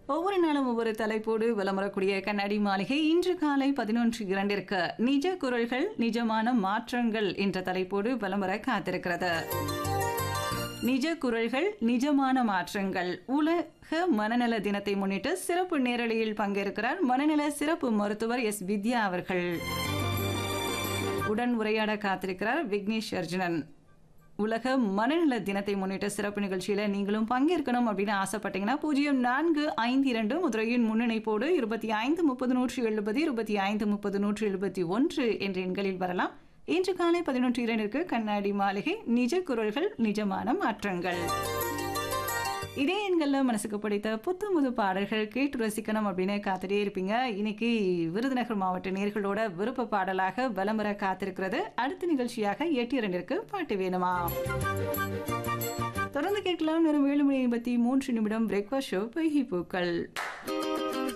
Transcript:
ஒவ்வொரு நாளும் ஒவ்வொரு தலைப்போடு வலம் வரக்கூடிய கண்ணாடி மாளிகை இன்று காலை பதினொன்று இரண்டிற்கு நிஜ குரல்கள் நிஜமான மாற்றங்கள் என்ற தலைப்போடு வலம் வர காத்திருக்கிறது நிஜ குரல்கள் நிஜமான மாற்றங்கள் உலக மனநல தினத்தை முன்னிட்டு சிறப்பு நேரலையில் பங்கேற்கிறார் மனநல சிறப்பு மருத்துவர் எஸ் வித்யா அவர்கள் உடன் உரையாட காத்திருக்கிறார் விக்னேஷ் அர்ஜுனன் உலக மனநல தினத்தை முன்னிட்டு சிறப்பு நிகழ்ச்சியில நீங்களும் பங்கேற்கணும் அப்படின்னு ஆசைப்பட்டீங்கன்னா பூஜ்ஜியம் நான்கு ஐந்து இரண்டு முதுரையின் முன்னிணைப்போடு இருபத்தி ஐந்து முப்பது நூற்றி எழுபது இருபத்தி ஐந்து முப்பது நூற்றி எழுபத்தி ஒன்று என்ற எண்களில் வரலாம் இன்று காலை பதினொன்று இரண்டிற்கு கண்ணாடி மாளிகை நிஜ குரல்கள் நிஜமான மாற்றங்கள் இதே எண்களில் மனசுக்கு பிடித்த புத்து புது பாடல்கள் கேட்டு ரசிக்கணும் அப்படின்னு காத்துட்டே இருப்பீங்க இன்னைக்கு விருதுநகர் மாவட்ட நேர்களோட விருப்ப பாடலாக வலமுறை காத்திருக்கிறது அடுத்த நிகழ்ச்சியாக எட்டு இரண்டிற்கு பாட்டு வேணுமா தொடர்ந்து கேட்கலாம் நேரம் ஏழு மணி ஐம்பத்தி மூன்று நிமிடம் பிரேக்ஃபாஸ்ட் ஷோ பொய்கி பூக்கள்